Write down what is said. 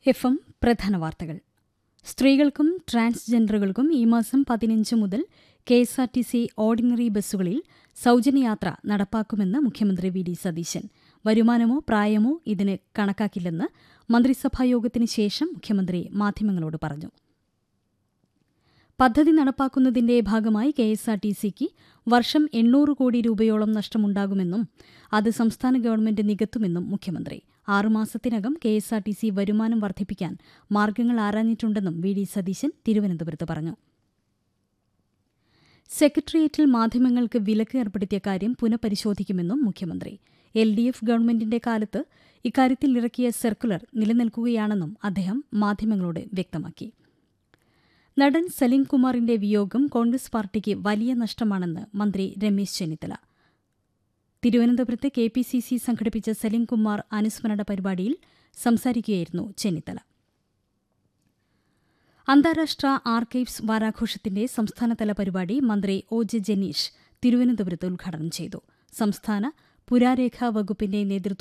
F M പ്രധാന വാർത്തകൾ സ്ത്രീകൾക്കും ട്രാൻസ്ജെൻഡറുകൾക്കും ഈ മാസം പതിനഞ്ച് മുതൽ K S R T C ordinary ബസ്സുകളിൽ സൌജന്യയാത്ര നടപ്പാക്കുമെന്ന് മുഖ്യമന്ത്രി വി ഡി സതീശൻ വരുമാനമോ പ്രായമോ ഇതിന് കണക്കാക്കില്ലെന്ന് മന്ത്രിസഭായോഗത്തിന് ശേഷം മുഖ്യമന്ത്രി മാധ്യമങ്ങളോട് പറഞ്ഞു പദ്ധതി നടപ്പാക്കുന്നതിന്റെ ഭാഗമായി കെ എസ് ആർ ടി സിക്ക് വർഷം എണ്ണൂറ് കോടി രൂപയോളം നഷ്ടമുണ്ടാകുമെന്നും അത് സംസ്ഥാന ഗവൺമെന്റ് നികത്തുമെന്നും മുഖ്യമന്ത്രി ആറുമാസത്തിനകം K S R T C വരുമാനം വർദ്ധിപ്പിക്കാൻ മാർഗ്ഗങ്ങൾ ആരാഞ്ഞിട്ടുണ്ടെന്നും വി ഡി സതീശൻ തിരുവനന്തപുരത്ത് പറഞ്ഞു സെക്രട്ടേറിയറ്റിൽ മാധ്യമങ്ങൾക്ക് വിലക്ക് ഏർപ്പെടുത്തിയ കാര്യം പുനഃപരിശോധിക്കുമെന്നും മുഖ്യമന്ത്രി എൽ ഡി എഫ് ഗവൺമെന്റിന്റെ കാലത്ത് ഇക്കാര്യത്തിൽ ഇറക്കിയ സർക്കുലർ നിലനിൽക്കുകയാണെന്നും അദ്ദേഹം മാധ്യമങ്ങളോട് വ്യക്തമാക്കി നടൻ സലീം കുമാറിന്റെ വിയോഗം കോൺഗ്രസ് പാർട്ടിക്ക് വലിയ നഷ്ടമാണെന്ന് മന്ത്രി രമേശ് ചെന്നിത്തല തിരുവനന്തപുരത്ത് കെ പി സി സി സംഘടിപ്പിച്ച സലീം കുമാർ അനുസ്മരണ പരിപാടിയിൽ സംസാരിക്കുകയായിരുന്നു ചെന്നിത്തല അന്താരാഷ്ട്ര ആർക്കൈവ്സ് വാരാഘോഷത്തിന്റെ സംസ്ഥാനതല പരിപാടി മന്ത്രി ഒ ജെ ജനീഷ് തിരുവനന്തപുരത്ത് ഉദ്ഘാടനം ചെയ്തു സംസ്ഥാന പുരാരേഖാ വകുപ്പിന്റെ നേതൃത്വം